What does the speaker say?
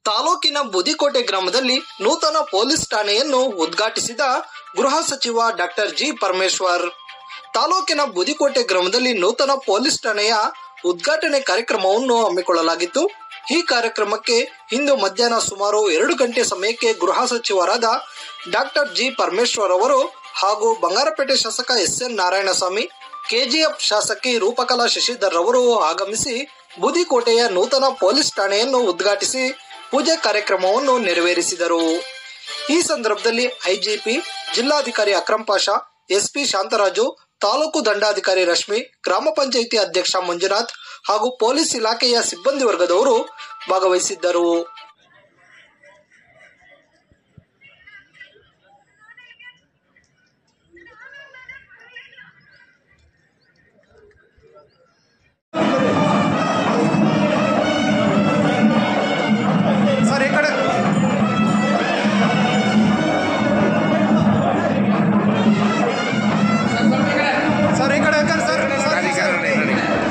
ತಾಲೂಕಿನ ಬುದಿಕೋಟೆ ಗ್ರಾಮದಲ್ಲಿ ನೂತನ ಪೊಲೀಸ್ ಠಾಣೆಯನ್ನು ಉದ್ಘಾಟಿಸಿದ ಗೃಹ ಸಚಿವ ಡಾಕ್ಟರ್ ಜಿ ಪರಮೇಶ್ವರ್ ತಾಲೂಕಿನ ಬುದಿಕೋಟೆ ಗ್ರಾಮದಲ್ಲಿ ನೂತನ ಪೊಲೀಸ್ ಠಾಣೆಯ ಉದ್ಘಾಟನೆ ಕಾರ್ಯಕ್ರಮವನ್ನು ಹಮ್ಮಿಕೊಳ್ಳಲಾಗಿತ್ತು ಈ ಕಾರ್ಯಕ್ರಮಕ್ಕೆ ಇಂದು ಮಧ್ಯಾಹ್ನ ಸುಮಾರು ಎರಡು ಗಂಟೆ ಸಮಯಕ್ಕೆ ಗೃಹ ಸಚಿವರಾದ ಡಾಕ್ಟರ್ ಜಿ ಪರಮೇಶ್ವರ್ ಅವರು ಹಾಗೂ ಬಂಗಾರಪೇಟೆ ಶಾಸಕ ಎಸ್ ಎನ್ ನಾರಾಯಣಸ್ವಾಮಿ ಕೆಜಿಎಫ್ ಶಾಸಕಿ ರೂಪಕಲಾ ಶಶಿಧರ್ ಅವರು ಆಗಮಿಸಿ ಬುದಿಕೋಟೆಯ ನೂತನ ಪೊಲೀಸ್ ಠಾಣೆಯನ್ನು ಉದ್ಘಾಟಿಸಿ ಪೂಜೆ ಕಾರ್ಯಕ್ರಮವನ್ನು ನೆರವೇರಿಸಿದರು ಈ ಸಂದರ್ಭದಲ್ಲಿ ಐಜಿಪಿ ಜಿಲ್ಲಾಧಿಕಾರಿ ಅಕ್ರಂ ಪಾಷಾ ಎಸ್ಪಿ ಶಾಂತರಾಜು ತಾಲೂಕು ದಂಡಾಧಿಕಾರಿ ರಶ್ಮಿ ಗ್ರಾಮ ಪಂಚಾಯಿತಿ ಅಧ್ಯಕ್ಷ ಮಂಜುನಾಥ್ ಹಾಗೂ ಪೊಲೀಸ್ ಇಲಾಖೆಯ ಸಿಬ್ಬಂದಿ ವರ್ಗದವರು ಭಾಗವಹಿಸಿದ್ದರು ಸರ್ ಈ ಕಡೆ ಸರ್ ಈ ಕಡೆ ಯಾಕಂದ್ರೆ ಸರ್ ಸರ್